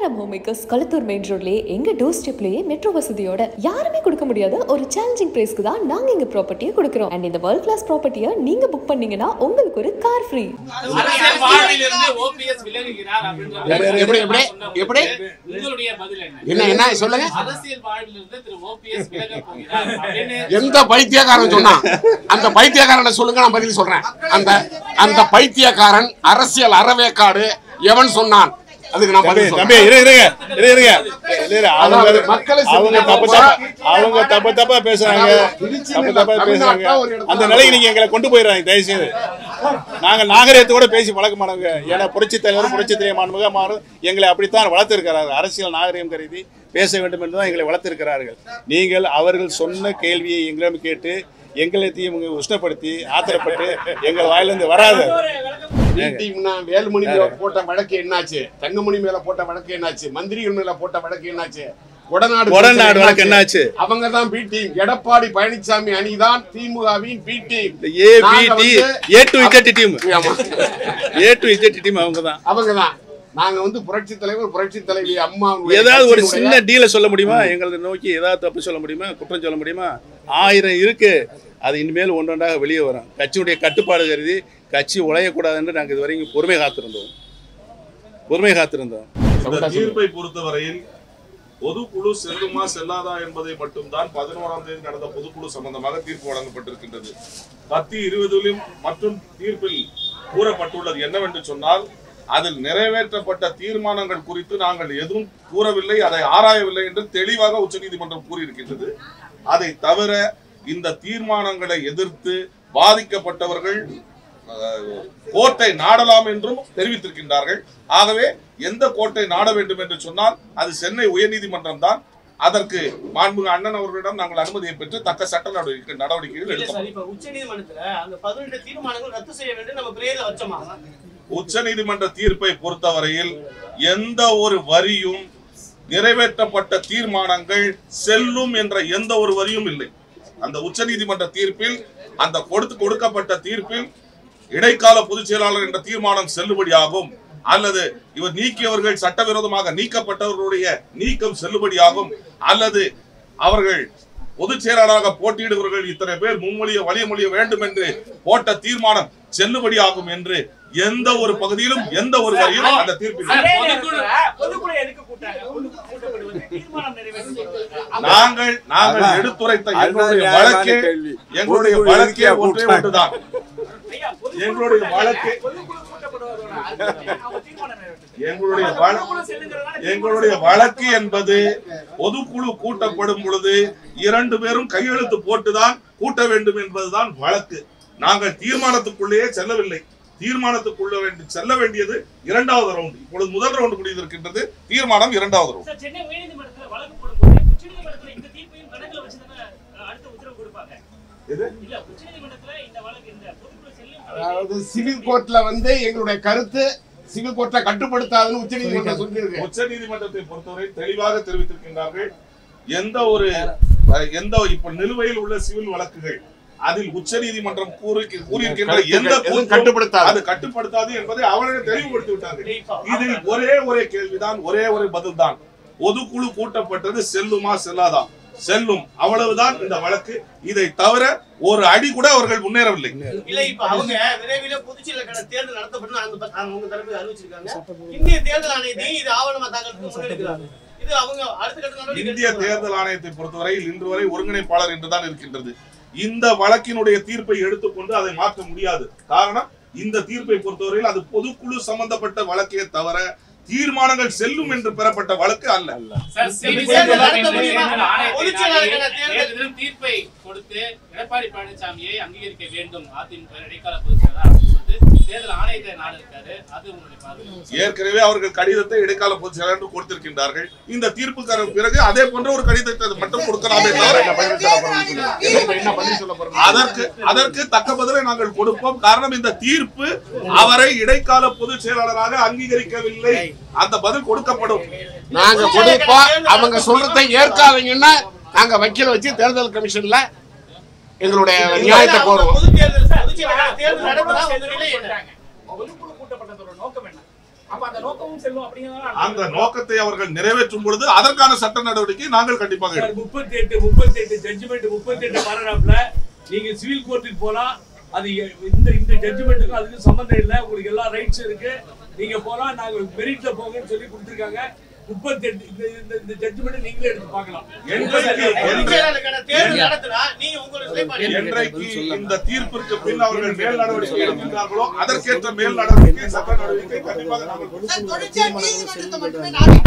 Kerala homemakers Kalathur main ரோட்லயே எங்க door ஸ்டெப்லயே metro வசதியோட யாருமே கொடுக்க முடியாத ஒரு சேலஞ்சிங் பிரைஸ்க்கு தான் நாங்க எங்க ப்ராப்பர்ட்டியை கொடுக்குறோம் அண்ட் இந்த வேர்ல்ட் கிளாஸ் ப்ராப்பர்ட்டியை நீங்க புக் பண்ணீங்கன்னா உங்களுக்கு ஒரு கார் ஃப்ரீ அரசியல் வாழ்விலிருந்து OPS விலகுகிறார் அப்படின்ற எப்படி, எப்படி, எப்படி? உங்களுடைய பதில் என்ன என்ன என்ன சொல்லுங்க அரசியல் வாழ்விலிருந்து திரு ஓபிஎஸ் விலக போகிறார் அப்படின்னு எந்த பைத்தியக்காரன் சொன்னான் அந்த பைத்தியக்காரனை சொல்லுங்க நான் பதில் சொல்றேன் அந்த அந்த பைத்தியக்காரன் அரசியல் அறவேக்காடு எவன் சொன்னான் அதுக்கு நான் தம்பி பதில் தம்பி சொல்றேன் இரு இருங்க இரு இருங்க இரு, இரு. அவங்க அதாவது மக்களை அவங்க சிந்திக்க தப்பு போறா. தப்பா அவங்க தப்பு தப்பா பேசுறாங்க அதாவது திருச்சியில தப்பு தப்பா தமிழ்நாட்டுல பேசுறாங்க ஒரு இடத்துல அந்த நிலைக்கு நீங்க எங்களை கொண்டு போயிடுறாங்க தயவு செய்து நாங்க நாகரிகத்தோட பேசி பழக்கமானவங்க ஏன்னா புரட்சி தலைவர் புரட்சி தலைவர் மாண்புகமாறும் எங்களை அப்படித்தான் வளர்த்திருக்கிறார்கள் அரசியல் நாகரிகம் கருதி பேச வேண்டும் என்று தான் எங்களை வளர்த்திருக்கிறார்கள் நீங்கள் அவர்கள் சொன்ன கேள்வியை எங்களிடம் கேட்டு எங்களைத்தையும் இவங்க உஷ்ணப்படுத்தி ஆத்திரப்பட்டு எங்கள் வாயிலிருந்து வராது டீம்னா வேலுமணி மேல போட்ட வழக்கு என்னாச்சு தங்கமணி மேல போட்ட வழக்கு என்னாச்சு மந்திரிகள் மேல போட்ட வழக்கு என்னாச்சு கொடநாடு கொடநாடு வழக்கு என்னாச்சு? அவங்க தான் பி டீம் எடப்பாடி பழனிசாமி அணிதான் திமுகவின் B team A B D A to Z team ஆமா. ஏ டு இஜெட் டீம் அவங்க தான் அவங்க தான் நாங்க வந்து புரட்சி தலைவர் புரட்சி தலைவி அம்மா ஏதாவது ஒரு சின்ன டீல சொல்ல முடியுமா எங்களை நோக்கி ஏதாவது தப்பு சொல்ல முடியுமா குற்றம் சொல்ல முடியுமா ஆயிரம் இருக்கு அது இனிமேல் ஒன்றொன்றாக வெளியே வரும் கட்சியுடைய கட்டுப்பாடு கருதி கட்சி உழையக்கூடாது என்று நாங்கள் இதுவரைக்கும் பொறுமை காத்திருந்தோம் பொறுமை காத்திருந்தோம் இந்த தீர்ப்பை பொறுத்தவரையில் பொதுக்குழு செல்லுமா செல்லாதா என்பதை மட்டும்தான் பதினோராம் தேதி நடந்த பொதுக்குழு சம்பந்தமாக தீர்ப்பு வழங்கப்பட்டிருக்கின்றது பத்து இருபதிலும் மற்றும் தீர்ப்பில் கூறப்பட்டுள்ளது என்னவென்று சொன்னால் அதில் நிறைவேற்றப்பட்ட தீர்மானங்கள் குறித்து நாங்கள் எதுவும் கூறவில்லை அதை ஆராயவில்லை என்று தெளிவாக உச்சநீதிமன்றம் கூறியிருக்கின்றது அதை தவிர இந்த தீர்மானங்களை எதிர்த்து பாதிக்கப்பட்டவர்கள் அஹ், கோர்ட்டை நாடலாம் என்றும் தெரிவித்திருக்கின்றார்கள் ஆகவே எந்த கோர்ட்டை நாட வேண்டும் என்று சொன்னால் அது சென்னை உயர்நீதிமன்றம் தான் அதற்கு மாண்புமிகு அண்ணன் அவர்களிடம் நாங்கள் அனுமதியை பெற்று தக்க சட்ட நடவடிக்கை நடவடிக்கைகள் இல்ல சார் எடுக்கப்படும் இப்ப உச்ச நீதிமன்றத்துல அந்த பதினெட்டு தீர்மானங்கள் ரத்து செய்ய வேண்டும் நம்ம பிரேயர்ல வச்சோமா உச்ச நீதிமன்ற தீர்ப்பை பொறுத்தவரையில் எந்த ஒரு வரியும் நிறைவேற்றப்பட்ட தீர்மானங்கள் செல்லும் என்ற எந்த ஒரு வரியும் இல்லை அந்த உச்ச நீதிமன்ற தீர்ப்பில் அந்த கொடுத்து கொடுக்கப்பட்ட தீர்ப்பில் இடைக்கால பொதுச் செயலாளர் என்ற தீர்மானம் செல்லுபடியாகும் அல்லது இவர் நீக்கியவர்கள் சட்டவிரோதமாக நீக்கப்பட்டவர்களுடைய நீக்கம் செல்லுபடியாகும் அல்லது அவர்கள் பொதுச் செயலாளராக போட்டியிடுபவர்கள் இத்தனை பேர் முன்மொழிய வழிமொழிய வேண்டும் என்று போட்ட தீர்மானம் செல்லுபடியாகும் என்று எந்த ஒரு பகுதியிலும் எந்த ஒரு வரியும் அந்த தீர்ப்பில் இல்லை. அதே நேரத்துல பொதுக்குழு எதுக்கு கூட்டாங்க பொதுக்குழு கூட்டப்படுவது தீர்மானம் நிறைவேற்றப்படுவது நாங்கள் நாங்கள் எடுத்துரைத்த எங்களுடைய வழக்கே எங்களுடைய வழக்கே ஒன்றே ஒன்றுதான் ஐயா, பொதுக்குழு எங்களுடைய கூட்டாங்க. வழக்கு பொதுக்குழு கூட்டப்படுவதோட அர்த்தம் அவங்க தீர்மானம் நிறைவேற்றுறது. எங்களுடைய அந்த வழ- பொதுக்குழு செல்லுங்கிறதுனால எங்களுடைய வழக்கு என்பது பொதுக்குழு கூட்டப்படும் பொழுது இரண்டு பேரும் கையெழுத்து போட்டுதான் கூட்ட வேண்டும் என்பதுதான் வழக்கு நாங்கள் தீர்மானத்துக்குள்ளேயே செல்லவில்லை தீர்மானத்துக்குள்ள வேண்டி செல்ல வேண்டியது இரண்டாவது ரவுண்ட் இப்பொழுது முதல் ரவுண்ட் முடிந்திருக்கின்றது தீர்மானம் இரண்டாவது ரவுண்ட் சார், சென்னை உயர்நீதிமன்றத்துல வழக்கு போடும்போது உச்சநீதிமன்றத்துல இந்த தீர்ப்பையும் கணக்குல வச்சுதானே அஹ், அடுத்த உத்தரவு கொடுப்பாங்க எது? இல்ல உச்சநீதிமன்றத்துல இந்த வழக்கு இந்த பொதுக்குழு செல்லும் அதாவது சிவில் கோர்ட்ல வந்து எங்களுடைய கருத்து சிவில் கோர்ட்டை கட்டுப்படுத்தாதுன்னு உச்சநீதிமன்றம் சொல்லியிருக்கு உச்ச நீதிமன்றத்தை பொறுத்தவரை தெளிவாக தெரிவித்திருக்கின்றார்கள் எந்த ஒரு அஹ், எந்த இப்ப நிலுவையில் உள்ள சிவில் வழக்குகள் அதில் உச்ச நீதிமன்றம் கூறி கூறியிருக்கின்ற எந்த எதுவும் கூற்றும் கட்டுப்படுத்தாது. அது கட்டுப்படுத்தாது என்பதை அவர்கள் தெளிவுபடுத்தி விட்டார்கள் இதில் ஒரே ஒரே கேள்விதான் ஒரே ஒரு பதில் தான் பொதுக்குழு கூட்டப்பட்டது செல்லுமா செல்லாதா செல்லும் அவ்வளவுதான் இந்த வழக்கு இதை தவிர ஒரு அடி கூட அவர்கள் முன்னேறவில்லை இல்ல இப்ப அவங்க விரைவில் புதுச்சேரியில தேர்தல் நடத்தப்படும் அந்த ப- அவங்க தரப்பு அறிவிச்சிருக்காங்க இந்திய தேர்தல் ஆணையத்தையும் இது ஆவணமா தாக்கலுக்கு முன்னெடுக்கிறாங்க இது அவங்க அடுத்த கட்ட நடவடிக்கை இந்திய எடுத்துப்பாங்க. தேர்தல் ஆணையத்தை பொறுத்தவரையில் இன்று வரை ஒருங்கிணைப்பாளர் என்றுதான் இருக்கின்றது இந்த வழக்கினுடைய தீர்ப்பை எடுத்துக்கொண்டு அதை மாற்ற முடியாது காரணம் இந்த தீர்ப்பை பொறுத்தவரையில் அது பொதுக்குழு சம்பந்தப்பட்ட வழக்கே தவிர தீர்மானங்கள் செல்லும் என்று பெறப்பட்ட வழக்கு அல்ல சார், இந்த சிவில் தேர்தல் சட்டம் நடத்த முடியுமா? தேர்தல் ஆணையத்தை பொதுச் நாடி செயலாளருக்கான தேர்தல் தேர்தலில் தீர்ப்பை கொடுத்து எடப்பாடி பழனிசாமியை அங்கீகரிக்க வேண்டும் அதிமுக இடைக்கால பொதுச் செயலாளர் அப்படின்னு சொல்லிட்டு தேர்தல் ஆணையத்தை நாடு இருக்காரு அது உங்களுடைய பார்வை ஏற்கனவே அவர்கள் கடிதத்தை இடைக்கால பொதுச் செயலாளர் என்று கொடுத்திருக்கின்றார்கள் இந்த தீர்ப்புக்கு பிறகு அதே போன்ற ஒரு கடிதத்தை மட்டும் கொடுக்கலாமே தவிர என்ன பதில் சொல்ல போறோம் என்ன பதில் சொல்ல போறோம் அதற்கு அதற்கு தக்க பதிலை நாங்கள் கொடுப்போம் காரணம் இந்த தீர்ப்பு அவரை இடைக்கால பொதுச் செயலாளராக அங்கீகரிக்கவில்லை அந்த பதில் கொடுக்கப்படும் நாங்க கொடுப்போம் அவங்க சொல்றதை ஏற்காதீங்கன்னா நாங்க வக்கீல வச்சு தேர்தல் கமிஷன்ல எங்களுடைய நியாயத்தை அவங்க கோருவோம் பொதுத் தேர்தல் புதுச்சேரியில தேர்தல் நடத்தலாம் உங்க நிலை என்ன பொதுக்குழு கூட்டப்பட்டதோட நோக்கம் என்ன அப்ப அந்த நோக்கமும் செல்லும் அப்படிங்கிறதால அந்த நோக்கத்தை அவர்கள் நிறைவேற்றும் பொழுது அதற்கான சட்ட நடவடிக்கை நாங்கள் கண்டிப்பாக எடுப்போம் முப்பத்தி எட்டு முப்பத்தி எட்டு ஜட்ஜ்மெண்ட் முப்பத்தி எட்டு பாராகிராஃப்ல நீங்க சிவில் கோர்ட்டுக்கு போலாம் அது எ- இந்த இந்த ஜட்ஜ்மெண்ட்டுக்கும் அதுக்கும் சம்மந்தம் இல்லை உங்களுக்கு எல்லா ரைட்ஸ் இருக்கு நீங்க போலாம் நாங்க மெரிட்ல போங்கன்னு சொல்லி கொடுத்துருக்காங்க முப்பத்தி எட்டு இந்த இந்த இந்த ஜட்ஜ்மெண்ட் நீங்களே எடுத்து பார்க்கலாம் என்றைக்கு பொதுச் செயலாளருக்கான தேர்தல் நடத்தினா நீங்க உங்களோட நிலைப்பாடு என்ன? என்றைக்கு இந்த தீர்ப்பிற்கு பின் அவர்கள் மேல் நடவடிக்கை எடுக்கின்றார்களோ அதற்கேற்ற மேல் நடவடிக்கை சட்ட நடவடிக்கை கண்டிப்பாக நாங்கள் எடுப்போம். தொடர்ச்சியா நீதிமன்றத்தை மட்டுமே நாடி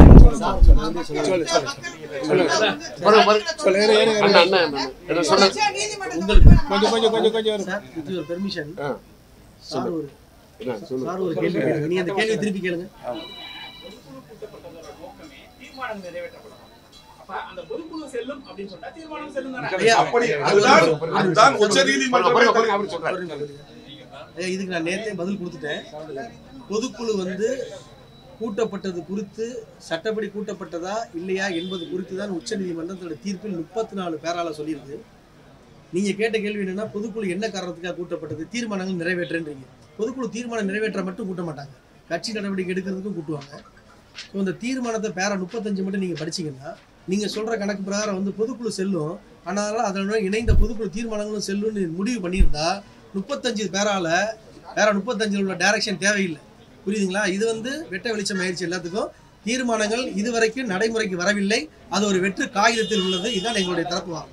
பாருங்க, பாருங்க. அண்ணா, அண்ணா, அண்ணா. என்ன சொல்ல தொடர்ச்சியா நீதிமன்றத்தை கொஞ்சம் கொஞ்சம் கொஞ்சம் கொஞ்சம் சார் இது ஒரு பெர்மிஷன் ஆ. சார் ஒரு என்ன, சொல்லுங்க. சார் ஒரு கேள்வி கேளுங்க நீங்க அந்த கேள்வி திருப்பி கேளுங்க கூட்டப்பட்டதோட நோக்கமே தீர்மானம் நிறைவேற்றப்படும் அப்ப அந்த பொதுக்குழு செல்லும் அப்படின்னு சொன்னா தீர்மானம் செல்லும் தானே ஐயா, அப்படி அதுதான் அதுதான் உச்ச பாருங்க, நீதிமன்றம் பாருங்க, அப்படி சொல்றாரு. ஐயா, இதுக்கு நான் நேரத்தை பதில் கொடுத்துட்டேன் பொதுக்குழு வந்து கூட்டப்பட்டது குறித்து சட்டப்படி கூட்டப்பட்டதா இல்லையா என்பது குறித்து தான் உச்சநீதிமன்றத்தோட தீர்ப்பில் முப்பத்தி நாலு பேரால சொல்லியிருக்கு நீங்க கேட்ட கேள்வி என்னன்னா பொதுக்குழு என்ன காரணத்துக்காக கூட்டப்பட்டது தீர்மானங்கள் நிறைவேற்றன்றீங்க பொதுக்குழு தீர்மானம் நிறைவேற்ற மட்டும் கூட்ட மாட்டாங்க கட்சி நடவடிக்கை எடுக்கிறதுக்கும் கூட்டுவாங்க ஸோ இந்த தீர்மானத்தை பேரா முப்பத்தஞ்சு மட்டும் நீங்க படிச்சீங்கன்னா நீங்க சொல்ற கணக்கு பிரகாரம் வந்து பொதுக்குழு செல்லும் ஆனால் அதனுடன் இணைந்த பொதுக்குழு தீர்மானங்களும் செல்லும்னு முடிவு பண்ணியிருந்தா முப்பத்தஞ்சு பேரால வேற முப்பத்தஞ்சில் உள்ள டைரக்ஷன் தேவையில்லை புரியுதுங்களா இது வந்து வெட்ட வெளிச்சம் ஆயிடுச்சு எல்லாத்துக்கும் தீர்மானங்கள் இதுவரைக்கும் நடைமுறைக்கு வரவில்லை அது ஒரு வெற்று காகிதத்தில் உள்ளது இதுதான் எங்களுடைய தரப்பு வாதம்.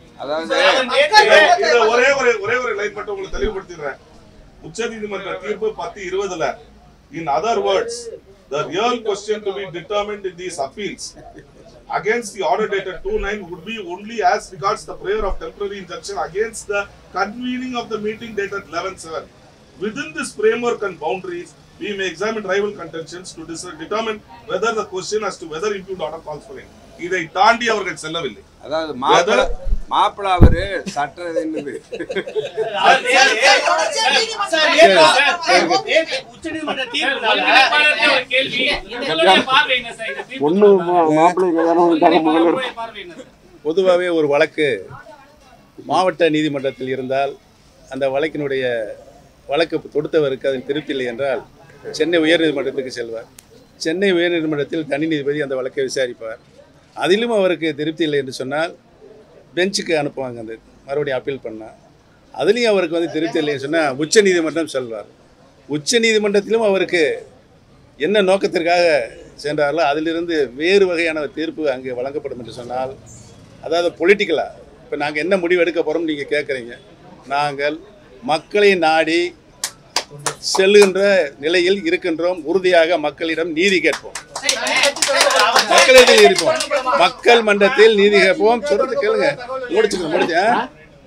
இது ஒரே ஒரு ஒரே ஒரு லைன் மட்டும் உங்களுக்கு தெளிவுபடுத்திடுறேன் உச்ச நீதிமன்ற தீர்ப்பு பத்து இருபதுல in other words the real question to be determined in these appeals against the order dated 2-9 would be only as regards the prayer of temporary injunction against the convening of the meeting dated 11-7. Within this framework and boundaries, we may examine rival contentions to dis- determine whether the question as to whether impugned order calls for it. இதை தாண்டி அவர்கள் செல்லவில்லை அதாவது மாப்பிள மாப்பிள அவரு சட்ட என்னது சார், நேத்து- தொடர்ச்சியா சார், நீதிமன்றத்தை நேத்து- நேத்து உச்சநீதிமன்ற தீர்ப்புனால ஒருங்கிணைப்பாளருக்கே ஒரு கேள்வி உங்களுடைய பார்வை என்ன சார் இந்த தீர்ப்பு ஒண்ணு மா- மாப்பிள்ளைங்க தானே வந்துட்டாங்க முதல்ல உங்களுடைய பார்வை என்ன சார் பொதுவாகவே ஒரு வழக்கு மாவட்ட நீதிமன்றத்தில் இருந்தால் அந்த வழக்கினுடைய வழக்கு தொடுத்தவருக்கு அதில் திருப்தி இல்லை என்றால் சென்னை உயர்நீதிமன்றத்துக்கு செல்வார் சென்னை உயர்நீதிமன்றத்தில் தனி நீதிபதி அந்த வழக்கை விசாரிப்பார் அதிலும் அவருக்கு திருப்தி இல்லை என்று சொன்னால் பெஞ்சுக்கு அனுப்புவாங்க அந்த மறுபடியும் அப்பீல் பண்ணால் அதுலேயும் அவருக்கு வந்து திருப்தி இல்லைன்னு சொன்னால் உச்ச நீதிமன்றம் செல்வார் உச்ச நீதிமன்றத்திலும் அவருக்கு என்ன நோக்கத்திற்காக சென்றார்களோ அதிலிருந்து வேறு வகையான ஒரு தீர்ப்பு அங்கே வழங்கப்படும் என்று சொன்னால் அதாவது பொலிட்டிக்கலாக இப்போ நாங்கள் என்ன முடிவு எடுக்க போகிறோம் நீங்கள் கேட்குறீங்க நாங்கள் மக்களை நாடி செல்லுகின்ற நிலையில் இருக்கின்றோம் உறுதியாக மக்களிடம் நீதி கேட்போம் மக்களிடம் இருப்போம் மக்கள் மன்றத்தில் நீதி கேட்போம் சொல்றது கேளுங்க முடிச்சுக்கணும் முடிச்சு ஆ?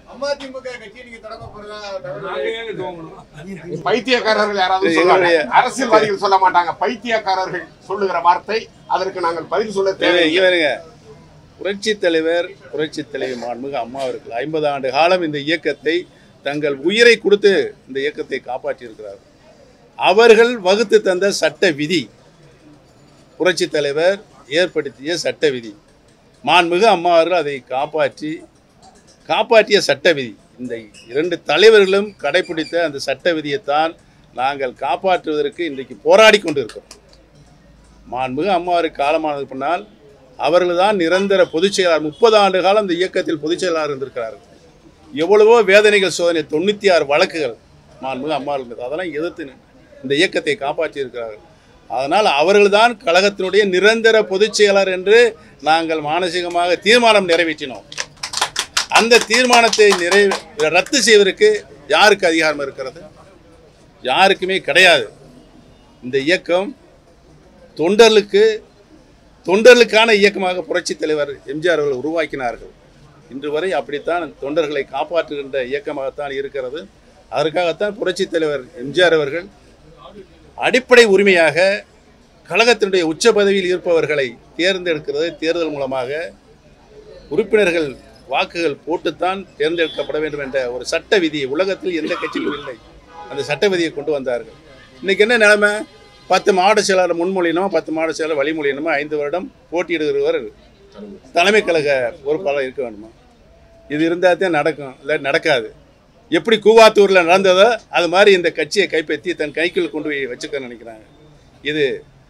நாங்க ஏங்க துவங்கணும் பைத்தியக்காரர்கள் யாராவது இது சொல்லுவாங்க என்னுடைய- அரசியல்வாதிகள் சொல்ல மாட்டாங்க பைத்தியக்காரர்கள் சொல்லுகிற வார்த்தை அதற்கு நாங்கள் பதில் சொல்ல இவ- தேவை இவருங்க புரட்சி தலைவர் புரட்சி தலைவி மாண்புமிகு அம்மா அவர்கள் ஐம்பது ஆண்டு காலம் இந்த இயக்கத்தை தங்கள் உயிரை கொடுத்து இந்த இயக்கத்தை காப்பாற்றியிருக்கிறார்கள் அவர்கள் வகுத்து தந்த சட்ட விதி புரட்சி தலைவர் ஏற்படுத்திய சட்ட விதி மாண்புமிகு அம்மா அவர்கள் அதை காப்பாற்றி காப்பாற்றிய சட்ட விதி இந்த இரண்டு தலைவர்களும் கடைபிடித்த அந்த சட்ட விதியைத்தான் நாங்கள் காப்பாற்றுவதற்கு இன்றைக்கு போராடி கொண்டிருக்கிறோம் மாண்புமிகு அம்மாவுக்கு காலமானது பின்னால் அவர்கள் தான் நிரந்தர பொதுச் செயலாளர் முப்பது ஆண்டு காலம் இந்த இயக்கத்தில் பொதுச் செயலாளர் இருந்திருக்கிறார்கள் எவ்வளவோ வேதனைகள் சோதனை தொண்ணூற்றி ஆறு வழக்குகள் மாண்புமிகு அம்மா இருந்தது அதெல்லாம் எதிர்த்து நின்று இந்த இயக்கத்தை காப்பாற்றி இருக்கிறார்கள் அதனால் அவர்கள்தான் கழகத்தினுடைய நிரந்தர பொதுச் செயலாளர் என்று நாங்கள் மானசீகமாக தீர்மானம் நிறைவேற்றினோம் அந்த தீர்மானத்தை நிறை ரத்து செய்வதற்கு யாருக்கு அதிகாரம் இருக்கிறது யாருக்குமே கிடையாது இந்த இயக்கம் தொண்டர்களுக்கு தொண்டர்களுக்கான இயக்கமாக புரட்சித் தலைவர் எம்ஜிஆர் அவர்கள் உருவாக்கினார்கள் இன்று வரை அப்படித்தான் தொண்டர்களை காப்பாற்றுகின்ற இயக்கமாகத்தான் இருக்கிறது அதற்காகத்தான் புரட்சித் தலைவர் எம்ஜிஆர் அவர்கள் அடிப்படை உரிமையாக கழகத்தினுடைய உச்ச பதவியில் இருப்பவர்களை தேர்ந்தெடுக்கிறது தேர்தல் மூலமாக உறுப்பினர்கள் வாக்குகள் போட்டுத்தான் தேர்ந்தெடுக்கப்பட வேண்டும் என்ற ஒரு சட்ட விதி உலகத்தில் எந்த கட்சியிலும் இல்லை அந்த சட்ட விதியை கொண்டு வந்தார்கள் இன்னைக்கு என்ன நிலைமை பத்து மாவட்ட செயலாளர் முன்மொழியணுமா பத்து மாவட்ட செயலாளர் வழிமொழியணுமா ஐந்து வருடம் போட்டியிடுகிறவர் தலைமை கழக பொறுப்பாளர் இருக்க வேண்டுமா இது இருந்தால் தான் நடக்கும் இல்லை நடக்காது எப்படி கூவாத்தூரில் நடந்ததோ அது மாதிரி இந்த கட்சியை கைப்பற்றி தன் கைக்குள் கொண்டு போய் வச்சுக்க நினைக்கிறாங்க இது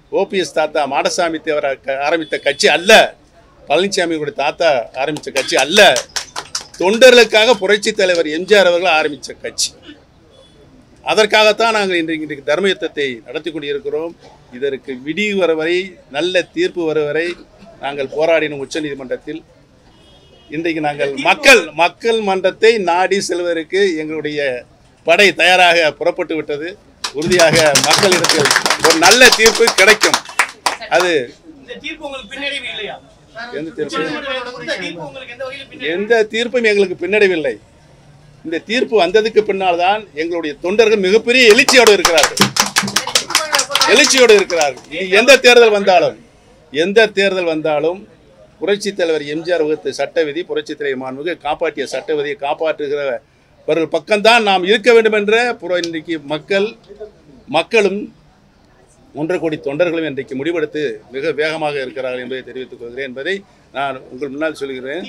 ஓபிஎஸ் தாத்தா மாடசாமி தேவர் க- ஆரம்பித்த கட்சி அல்ல பழனிசாமியோட தாத்தா ஆரம்பித்த கட்சி அல்ல தொண்டர்களுக்காக புரட்சி தலைவர் எம்ஜிஆர் அவர்கள் ஆரம்பித்த கட்சி அதற்காகத்தான் நாங்கள் இன்றைக்கு இன்றைக்கு தர்ம யுத்தத்தை நடத்தி கொண்டிருக்கிறோம் இதற்கு விடிவு வர வரை நல்ல தீர்ப்பு வர வரை நாங்கள் போராடினோம் உச்சநீதிமன்றத்தில் இன்றைக்கு நாங்கள் மக்கள் மக்கள் மன்றத்தை நாடி செல்வதற்கு எங்களுடைய படை தயாராக புறப்பட்டு விட்டது உறுதியாக மக்களிடத்தில் ஒரு நல்ல தீர்ப்பு கிடைக்கும் அது இந்த தீர்ப்பு உங்களுக்கு பின்னடைவு இல்லையா எந்த தீர்ப்பு இந்த தீர்ப்பு உங்களுக்கு எந்த வகையிலும் பின்னடைவு எந்த தீர்ப்பும் எங்களுக்கு பின்னடைவில்லை இந்த தீர்ப்பு வந்ததுக்கு பின்னால் தான் எங்களுடைய தொண்டர்கள் மிகப்பெரிய எழுச்சியோடு இருக்கிறார்கள் எழுச்சியோடு இருக்கிறார்கள் இது எந்த தேர்தல் வந்தாலும் எந்த தேர்தல் வந்தாலும் புரட்சித் தலைவர் எம்ஜிஆர் வகுத்த சட்ட விதி புரட்சித் தலைவர் மாண்புமிகு காப்பாற்றிய சட்ட விதியை காப்பாற்றுகிறவர்கள் பக்கம்தான் நாம் இருக்க வேண்டும் என்ற புற இன்றைக்கு மக்கள் மக்களும் ஒன்றரை கோடி தொண்டர்களும் இன்றைக்கு முடிவெடுத்து மிக வேகமாக இருக்கிறார்கள் என்பதை தெரிவித்துக் கொள்கிறேன் என்பதை நான் உங்கள் முன்னால் சொல்கிறேன்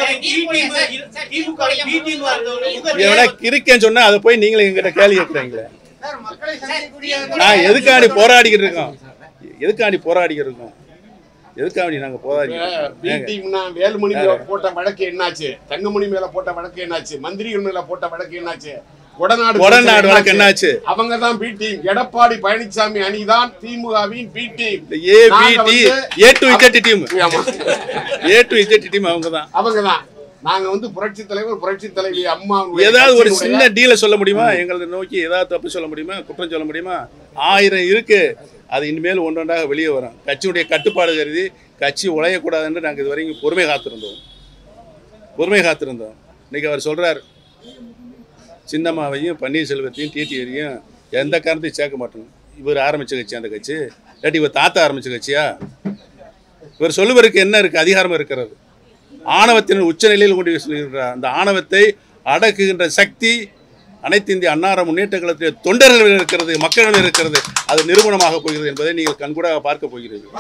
எவனா கிறுக்கேன்னு சொன்னா அதை போய் நீங்களும் எங்கிட்ட கேள்வி கேட்குறீங்களே நான் எதுக்காண்டி போராடிக்கிட்டு இருக்கோம் எதுக்காண்டி போராடிக்கிட்டு இருக்கோம் எதுக்காண்டி நாங்க போராடி பி டீம்னா வேலுமணி மேல போட்ட வழக்கு என்னாச்சு தங்கமணி மேல போட்ட வழக்கு என்னாச்சு மந்திரிகள் மேல போட்ட வழக்கு என்னாச்சு கொடநாடு கொடநாடு வழக்கு என்னாச்சு? அவங்க தான் பி டீம் எடப்பாடி பழனிசாமி அணிதான் திமுகவின் B team A B D A to Z team A to Z team அவங்க தான் அவங்க தான் நாங்க வந்து புரட்சி தலைவர் புரட்சி தலைவி அம்மா ஏதாவது ஒரு சின்ன டீலை சொல்ல முடியுமா எங்களை நோக்கி ஏதாவது தப்பு சொல்ல முடியுமா குற்றம் சொல்ல முடியுமா ஆயிரம் இருக்கு அது இனிமேல் ஒன்றொன்றாக வெளியே வரும் கட்சியுடைய கட்டுப்பாடு கருதி கட்சி உழையக்கூடாது என்று நாங்கள் இது வரைக்கும் பொறுமை காத்திருந்தோம் பொறுமை காத்திருந்தோம் இன்னைக்கு அவர் சொல்றார் சின்னம்மாவையும் பன்னீர்செல்வத்தையும் டிடிஆரையும் எந்த காரணத்தையும் சேர்க்க மாட்டோம் இவர் ஆரம்பிச்ச கட்சி அந்த கட்சி இல்லாட்டி இவர் தாத்தா ஆரம்பிச்ச கட்சியா இவர் சொல்லுவதற்கு என்ன இருக்கு அதிகாரம் இருக்கிறது ஆணவத்தின் உச்சநிலையில் கொண்டு போய் சொல்லுகின்றார் அந்த ஆணவத்தை அடக்குகின்ற சக்தி அனைத்து இந்திய அன்னார முன்னேற்ற கழகத்தில் தொண்டர்கள் இருக்கிறது மக்களிடம் இருக்கிறது அது நிரூபணமாக போகிறது என்பதை நீங்கள் கண்கூடாக பார்க்க போகிறீர்கள்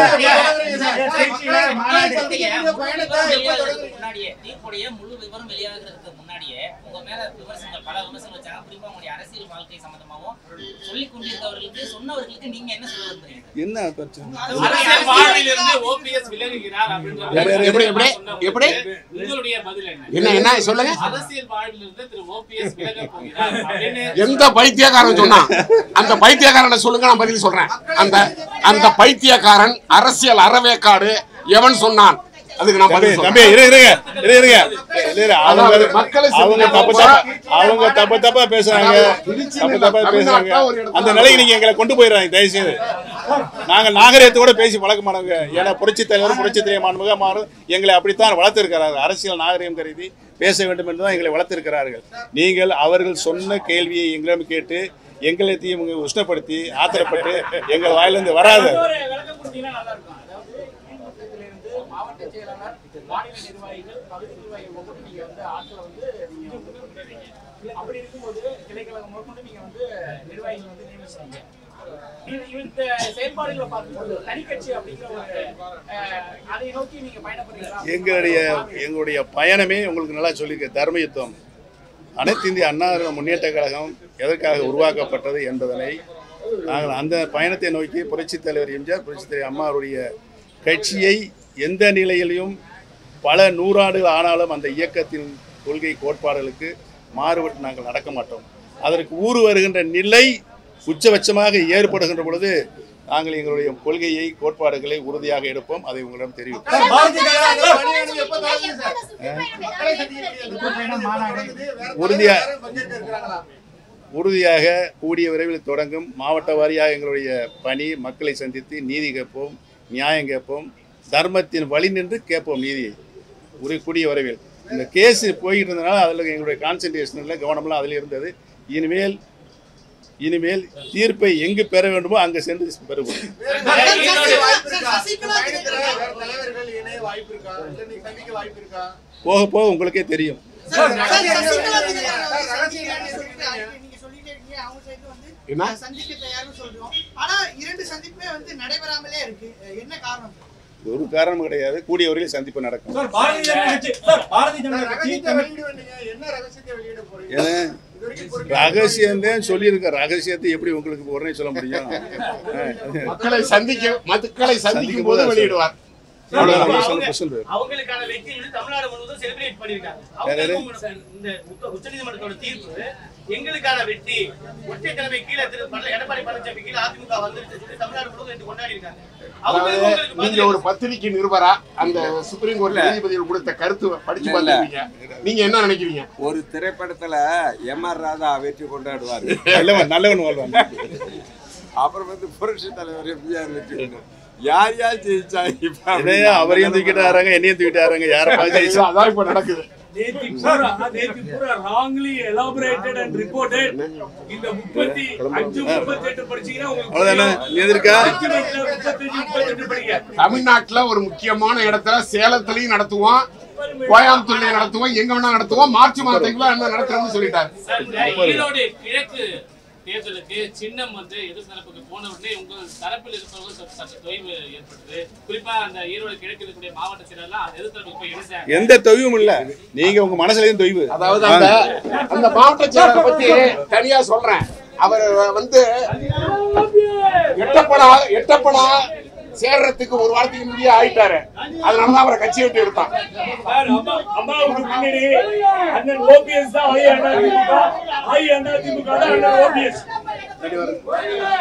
முன்னாடியே தீர்ப்புடைய முழு விவரம் வெளியாகிறதுக்கு முன்னாடியே உங்க மேல விமர்சனங்கள் பல விமர்சனங்கள் வச்சாங்க குறிப்பா உங்களுடைய அரசியல் வாழ்க்கை சம்பந்தமாகவும் சொல்லிக் கொண்டிருந்தவர்களுக்கு சொன்னவர்களுக்கு நீங்க என்ன சொல்ல விரும்புறீங்க என்ன பிரச்சனை அரசியல் வாழ்விலிருந்து OPS விலகுகிறார் அப்படின்ற எப்படி, எப்படி, எப்படி? எப்படி? உங்களுடைய பதில் என்ன என்ன, என்ன? சொல்லுங்க. அரசியல் வாழ்விலிருந்து திரு ஓபிஎஸ் விலகப் போகிறார் அப்படின்னு எந்த பைத்தியக்காரன் சொன்னான் அந்த பைத்தியக்காரனை சொல்லுங்க நான் பதில் சொல்றேன் அந்த அந்த பைத்தியக்காரன் அரசியல் அறவேக்காடு எவன் சொன்னான் அதுக்கு நான் தம்பி பதில் தம்பி சொல்றேன் இரு இருங்க இரு இருங்க இரு, இரு. அவங்க அதாவது மக்களை அவங்க தப்பு தப்பா அவங்க தப்பு தப்பா பேசுறாங்க தப்பு தப்பா பேசுறாங்க அந்த நிலைக்கு நீங்க எங்களை கொண்டு போயிடுறாங்க தயவு செய்து நாங்க நாகரிகத்தோட பேசி பழக்கமானவங்க ஏன்னா புரட்சி தலைவர் புரட்சி தலைவர் மாண்புமிகு மாறும் எங்களை அப்படித்தான் வளர்த்திருக்கிறார்கள் அரசியல் நாகரிகம் கருதி பேச வேண்டும் என்றுதான் எங்களை வளர்த்திருக்கிறார்கள் நீங்கள் அவர்கள் சொன்ன கேள்வியை எங்களிடம் கேட்டு எங்களைத்தையும் இவங்க உஷ்ணப்படுத்தி ஆத்திரப்பட்டு எங்கள் வாயிலிருந்து வராது இன்னொரு விளக்கம் கொடுத்தீங்கன்னா நல்லா இருக்கும் அதாவது இருந்து மாவட்ட செயலாளர் மாநில நிர்வாகிகள் பகுதி நிர்வாகிகள் ஒவ்வொரு நீங்க வந்து ஆட்களை வந்து நீங்க வந்து முன்னேறீங்க அப்படி இருக்கும்போது கிளைக்கழகம் முதற்கொண்டு நீங்க வந்து நிர்வாகிகள் வந்து நியமிச்சீங்க இது- இந்த செயல்பாடுகளை பார்க்கும்போது தனி கட்சி அப்படிங்கிற ஒரு அஹ், அதை நோக்கி நீங்க பயணப்படுறீங்களா எங்களுடைய எங்களுடைய பயணமே உங்களுக்கு நல்லா சொல்லியிருக்க தர்ம யுத்தம் அனைத்து இந்திய அண்ணா முன்னேற்ற கழகம் எதற்காக உருவாக்கப்பட்டது என்பதனை நாங்கள் அந்த பயணத்தை நோக்கி புரட்சித் தலைவர் எம்ஜிஆர் புரட்சித் தலைவர் அம்மா அவருடைய கட்சியை எந்த நிலையிலும் பல நூறாண்டுகள் ஆனாலும் அந்த இயக்கத்தின் கொள்கை கோட்பாடுகளுக்கு மாறுபட்டு நாங்கள் நடக்க மாட்டோம் அதற்கு ஊறு வருகின்ற நிலை உச்சபட்சமாக ஏற்படுகின்ற பொழுது நாங்கள் எங்களுடைய கொள்கையை கோட்பாடுகளை உறுதியாக எடுப்போம் அதை உங்களிடம் தெரிவிப்போம் உறுதியா உறுதியாக கூடிய விரைவில் தொடங்கும் மாவட்ட வாரியாக எங்களுடைய பணி மக்களை சந்தித்து நீதி கேட்போம் நியாயம் கேட்போம் தர்மத்தின் வழி நின்று கேட்போம் நீதியை ஒரு கூடிய விரைவில் இந்த கேஸ் போய்கிட்டு இருந்தனால அதில் எங்களுடைய கான்சன்ட்ரேஷனில் கவனம்லாம் அதில் இருந்தது இனிமேல் இனிமேல் தீர்ப்பை எங்கு பெற வேண்டுமோ அங்கே சென்று பெறுவோம் போக போக உங்களுக்கே தெரியும் என்ன? சந்திக்க தயார்னு சொல்றோம் ஆனா இரண்டு சந்திப்புமே வந்து நடைபெறாமலே இருக்கு என்ன காரணம் இது ஒரு காரணம் கிடையாது கூடிய வரையில் சந்திப்பு நடக்கும் சார் பாரதிய ஜனதா கட்சி சார் பாரதிய ஜனதா கட்சி ஏன்னா ரகசியம் தான் சொல்லியிருக்க ரகசியத்தை எப்படி உங்களுக்கு உடனே சொல்ல முடியும் மக்களை சந்திக்க மக்களை சந்திக்கும் போது வெளியிடுவார் அவ்வளவுதான். சொல்லு, சொல்லு. அவங்களுக்கான வெற்றி வந்து தமிழ்நாடு முழுவதும் செலிப்ரேட் பண்ணிருக்காங்க யாரு? அவங்க இந்த உச்ச- உச்சநீதிமன்றத்தோட தீர்ப்பு எங்களுக்கான வெற்றி ஒற்றை தலைமை கீழே திரு பழ- எடப்பாடி பழனிசாமி கீழே அதிமுக வந்துருச்சு சொல்லி தமிழ்நாடு முழுவதும் நேத்து கொண்டாடி இருக்காங்க அவங்களுக்கு அதாவது உங்களுக்கு நீங்க ஒரு பத்திரிகை நிருபரா அந்த சுப்ரீம் கோர்ட் நீதிபதிகள் கொடுத்த கருத்து படிச்சு இல்ல, இல்ல. பார்த்துருக்கீங்க நீங்க என்ன நினைக்கிறீங்க ஒரு திரைப்படத்துல எம் ஆர் ராதா வெற்றி கொண்டாடுவார் நல்லவன் நல்லவன் வாழ்வான் அப்புறம் வந்து புரட்சி தலைவர் எம்ஜிஆர் வெற்றி கொண்டாடு யார் யார் ஜெயிச்சா இப்ப இதையே அவரையும் தூக்கிட்டாருங்க என்னையும் தூக்கிட்டாருங்க யாரை பார்த்து அதான் இப்ப நடக்குது நேத்தி பூரா நேத்தி பூரா wrongly elaborated and reported இந்த முப்பத்தி அஞ்சு முப்பத்தி எட்டு படிச்சீங்கன்னா உங்களுக்கு அவ்வளவுதானே? புரியும். நீ எதிர்க்கா? documentல முப்பத்தஞ்சு முப்பத்தெட்டு படிங்க தமிழ்நாட்டுல ஒரு முக்கியமான இடத்துல சேலத்திலையும் நடத்துவோம் கோயம்புத்தூர்லயும் நடத்துவோம் எங்க வேணா நடத்துவோம் மார்ச் மாதத்துக்குள்ள என்ன நடத்துறோம்னு சொல்லிட்டாரு சார், இந்த ஈரோடு கிழக்கு தேர்தலுக்கு சின்னம் வந்து எதிர் தரப்புக்கு போன உடனே உங்கள் தரப்பில் இருப்பவர்கள் சற்று சற்று தொய்வு ஏற்பட்டது குறிப்பா அந்த ஈரோடு கிழக்கு இருக்கக்கூடிய மாவட்ட செயலர்லாம் அந்த எதிர் தரப்புக்கு போய் இணைச்சாங்க எந்த தொய்வும் இல்ல நீங்க உங்க மனசுலயும் தொய்வு அதாவது அந்த அந்த மாவட்ட செயலரை பத்தி தனியா சொல்றேன் அவர் வந்து எட்டப்படா எட்டப்படா சேர்றதுக்கு ஒரு வாரத்துக்கு முன்னாடியே ஆயிட்டாரு அதனாலதான் அவரை கட்சி விட்டு எடுத்தான் சார், அம்மா அம்மாவுக்கு பின்னாடி அண்ணன் ஓபிஎஸ் தான் ஐ அண்ணா திமுக ஐ அண்ணா திமுக தான் அண்ணன் ஓபிஎஸ்